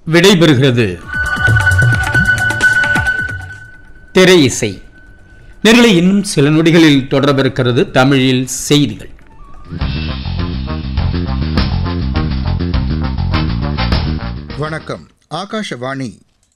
விடைபெறுகிறது திரை இசை நேர்களை இன்னும் சில நொடிகளில் தொடரவிருக்கிறது தமிழில் செய்திகள் வணக்கம் ஆகாஷவாணி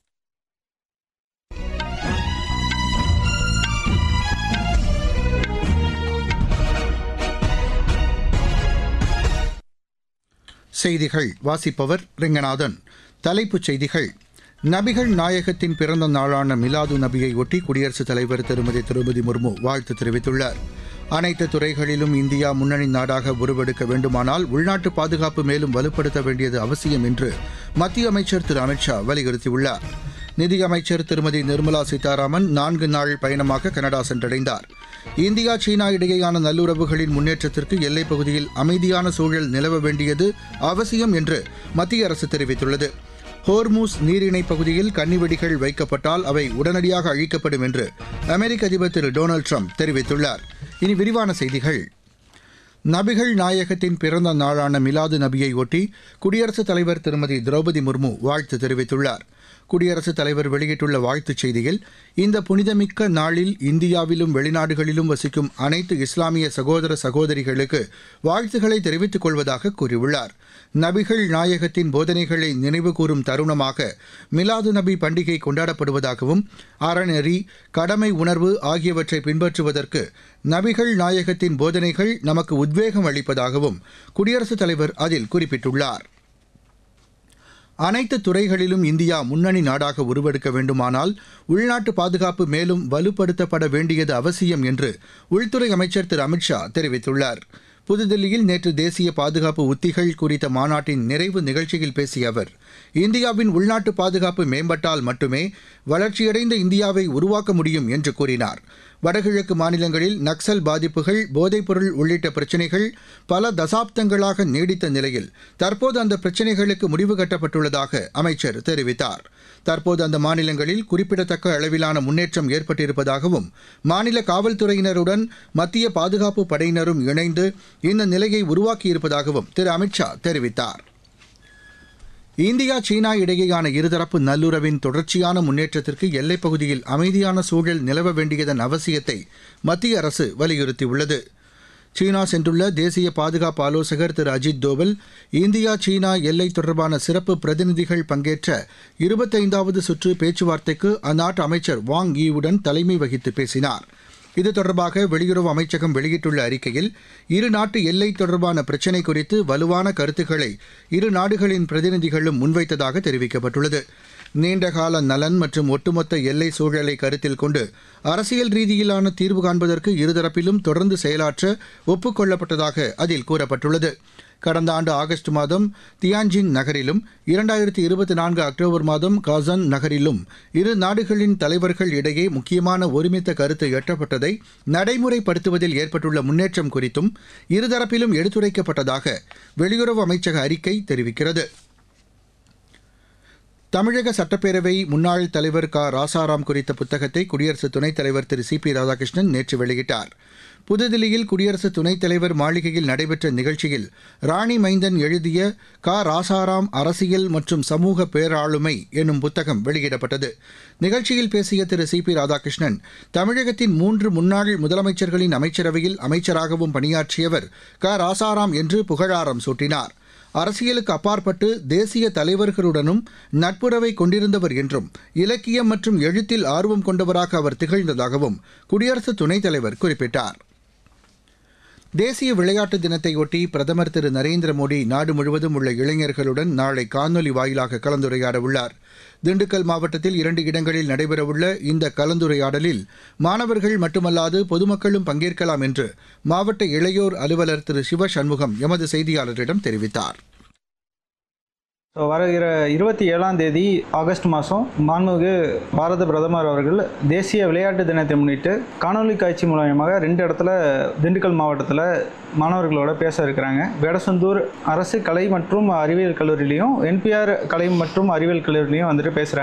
செய்திகள் வாசிப்பவர் ரிங்கநாதன் தலைப்புச் செய்திகள் நபிகள் நாயகத்தின் பிறந்த நாளான மிலாது நபியை ஒட்டி குடியரசுத் தலைவர் திருமதி திரௌபதி முர்மு வாழ்த்து தெரிவித்துள்ளார் அனைத்து துறைகளிலும் இந்தியா முன்னணி நாடாக உருவெடுக்க வேண்டுமானால் உள்நாட்டு பாதுகாப்பு மேலும் வலுப்படுத்த வேண்டியது அவசியம் என்று மத்திய அமைச்சர் திரு அமித்ஷா வலியுறுத்தியுள்ளார் நிதியமைச்சர் திருமதி நிர்மலா சீதாராமன் நான்கு நாள் பயணமாக கனடா சென்றடைந்தார் இந்தியா சீனா இடையேயான நல்லுறவுகளின் முன்னேற்றத்திற்கு எல்லைப் பகுதியில் அமைதியான சூழல் நிலவ வேண்டியது அவசியம் என்று மத்திய அரசு தெரிவித்துள்ளது ஹோர்மூஸ் நீரிணை பகுதியில் கன்னிவெடிகள் வைக்கப்பட்டால் அவை உடனடியாக அழிக்கப்படும் என்று அமெரிக்க அதிபர் திரு டொனால்டு ட்ரம்ப் தெரிவித்துள்ளார் இனி விரிவான செய்திகள் நபிகள் நாயகத்தின் பிறந்த நாளான மிலாது நபியை ஒட்டி குடியரசுத் தலைவர் திருமதி திரௌபதி முர்மு வாழ்த்து தெரிவித்துள்ளார் குடியரசுத் தலைவர் வெளியிட்டுள்ள வாழ்த்துச் செய்தியில் இந்த புனிதமிக்க நாளில் இந்தியாவிலும் வெளிநாடுகளிலும் வசிக்கும் அனைத்து இஸ்லாமிய சகோதர சகோதரிகளுக்கு வாழ்த்துக்களை தெரிவித்துக் கொள்வதாக கூறியுள்ளார் நபிகள் நாயகத்தின் போதனைகளை நினைவுகூரும் தருணமாக மிலாது நபி பண்டிகை கொண்டாடப்படுவதாகவும் அறநெறி கடமை உணர்வு ஆகியவற்றை பின்பற்றுவதற்கு நபிகள் நாயகத்தின் போதனைகள் நமக்கு உத்வேகம் அளிப்பதாகவும் குடியரசுத் தலைவர் அதில் குறிப்பிட்டுள்ளார் அனைத்து துறைகளிலும் இந்தியா முன்னணி நாடாக உருவெடுக்க வேண்டுமானால் உள்நாட்டு பாதுகாப்பு மேலும் வலுப்படுத்தப்பட வேண்டியது அவசியம் என்று உள்துறை அமைச்சர் திரு அமித்ஷா தெரிவித்துள்ளார் புதுதில்லியில் நேற்று தேசிய பாதுகாப்பு உத்திகள் குறித்த மாநாட்டின் நிறைவு நிகழ்ச்சியில் பேசிய அவர் இந்தியாவின் உள்நாட்டு பாதுகாப்பு மேம்பட்டால் மட்டுமே வளர்ச்சியடைந்த இந்தியாவை உருவாக்க முடியும் என்று கூறினார் வடகிழக்கு மாநிலங்களில் நக்சல் பாதிப்புகள் போதைப்பொருள் உள்ளிட்ட பிரச்சினைகள் பல தசாப்தங்களாக நீடித்த நிலையில் தற்போது அந்த பிரச்சினைகளுக்கு முடிவு கட்டப்பட்டுள்ளதாக அமைச்சர் தெரிவித்தார் தற்போது அந்த மாநிலங்களில் குறிப்பிடத்தக்க அளவிலான முன்னேற்றம் ஏற்பட்டிருப்பதாகவும் மாநில காவல்துறையினருடன் மத்திய பாதுகாப்பு படையினரும் இணைந்து இந்த நிலையை உருவாக்கியிருப்பதாகவும் திரு அமித்ஷா தெரிவித்தார் இந்தியா சீனா இடையேயான இருதரப்பு நல்லுறவின் தொடர்ச்சியான முன்னேற்றத்திற்கு எல்லைப் பகுதியில் அமைதியான சூழல் நிலவ வேண்டியதன் அவசியத்தை மத்திய அரசு வலியுறுத்தியுள்ளது சீனா சென்றுள்ள தேசிய பாதுகாப்பு ஆலோசகர் திரு அஜித் தோவல் இந்தியா சீனா எல்லை தொடர்பான சிறப்பு பிரதிநிதிகள் பங்கேற்ற இருபத்தைந்தாவது சுற்று பேச்சுவார்த்தைக்கு அந்நாட்டு அமைச்சர் வாங் ஈவுடன் தலைமை வகித்து பேசினார் இது தொடர்பாக வெளியுறவு அமைச்சகம் வெளியிட்டுள்ள அறிக்கையில் இரு நாட்டு எல்லை தொடர்பான பிரச்சினை குறித்து வலுவான கருத்துக்களை இரு நாடுகளின் பிரதிநிதிகளும் முன்வைத்ததாக தெரிவிக்கப்பட்டுள்ளது நீண்டகால நலன் மற்றும் ஒட்டுமொத்த எல்லை சூழலை கருத்தில் கொண்டு அரசியல் ரீதியிலான தீர்வு காண்பதற்கு இருதரப்பிலும் தொடர்ந்து செயலாற்ற ஒப்புக்கொள்ளப்பட்டதாக அதில் கூறப்பட்டுள்ளது கடந்த ஆண்டு ஆகஸ்ட் மாதம் தியான்ஜின் நகரிலும் இரண்டாயிரத்தி இருபத்தி நான்கு அக்டோபர் மாதம் காசன் நகரிலும் இரு நாடுகளின் தலைவர்கள் இடையே முக்கியமான ஒருமித்த கருத்து எட்டப்பட்டதை நடைமுறைப்படுத்துவதில் ஏற்பட்டுள்ள முன்னேற்றம் குறித்தும் இருதரப்பிலும் எடுத்துரைக்கப்பட்டதாக வெளியுறவு அமைச்சக அறிக்கை தெரிவிக்கிறது தமிழக சட்டப்பேரவை முன்னாள் தலைவர் க ராசாராம் குறித்த புத்தகத்தை குடியரசு துணைத் தலைவர் திரு சி பி ராதாகிருஷ்ணன் நேற்று வெளியிட்டார் புதுதில்லியில் குடியரசு துணைத் தலைவர் மாளிகையில் நடைபெற்ற நிகழ்ச்சியில் ராணி மைந்தன் எழுதிய க ராசாராம் அரசியல் மற்றும் சமூக பேராளுமை என்னும் புத்தகம் வெளியிடப்பட்டது நிகழ்ச்சியில் பேசிய திரு சி பி ராதாகிருஷ்ணன் தமிழகத்தின் மூன்று முன்னாள் முதலமைச்சர்களின் அமைச்சரவையில் அமைச்சராகவும் பணியாற்றியவர் க ராசாராம் என்று புகழாரம் சூட்டினார் அரசியலுக்கு அப்பாற்பட்டு தேசிய தலைவர்களுடனும் நட்புறவை கொண்டிருந்தவர் என்றும் இலக்கியம் மற்றும் எழுத்தில் ஆர்வம் கொண்டவராக அவர் திகழ்ந்ததாகவும் குடியரசு துணைத் தலைவர் குறிப்பிட்டார் தேசிய விளையாட்டு தினத்தையொட்டி பிரதமர் திரு நரேந்திர மோடி நாடு முழுவதும் உள்ள இளைஞர்களுடன் நாளை காணொலி வாயிலாக கலந்துரையாட உள்ளார் திண்டுக்கல் மாவட்டத்தில் இரண்டு இடங்களில் நடைபெறவுள்ள இந்த கலந்துரையாடலில் மாணவர்கள் மட்டுமல்லாது பொதுமக்களும் பங்கேற்கலாம் என்று மாவட்ட இளையோர் அலுவலர் திரு சிவ சண்முகம் எமது செய்தியாளரிடம் தெரிவித்தார் ஸோ வருகிற இருபத்தி ஏழாம் தேதி ஆகஸ்ட் மாதம் மாண்புமிகு பாரத பிரதமர் அவர்கள் தேசிய விளையாட்டு தினத்தை முன்னிட்டு காணொலி காட்சி மூலயமாக ரெண்டு இடத்துல திண்டுக்கல் மாவட்டத்தில் மாணவர்களோட பேச இருக்கிறாங்க வேடசந்தூர் அரசு கலை மற்றும் அறிவியல் கல்லூரியிலையும் என்பிஆர் கலை மற்றும் அறிவியல் கல்லூரியிலையும் வந்துட்டு பேசுகிறாங்க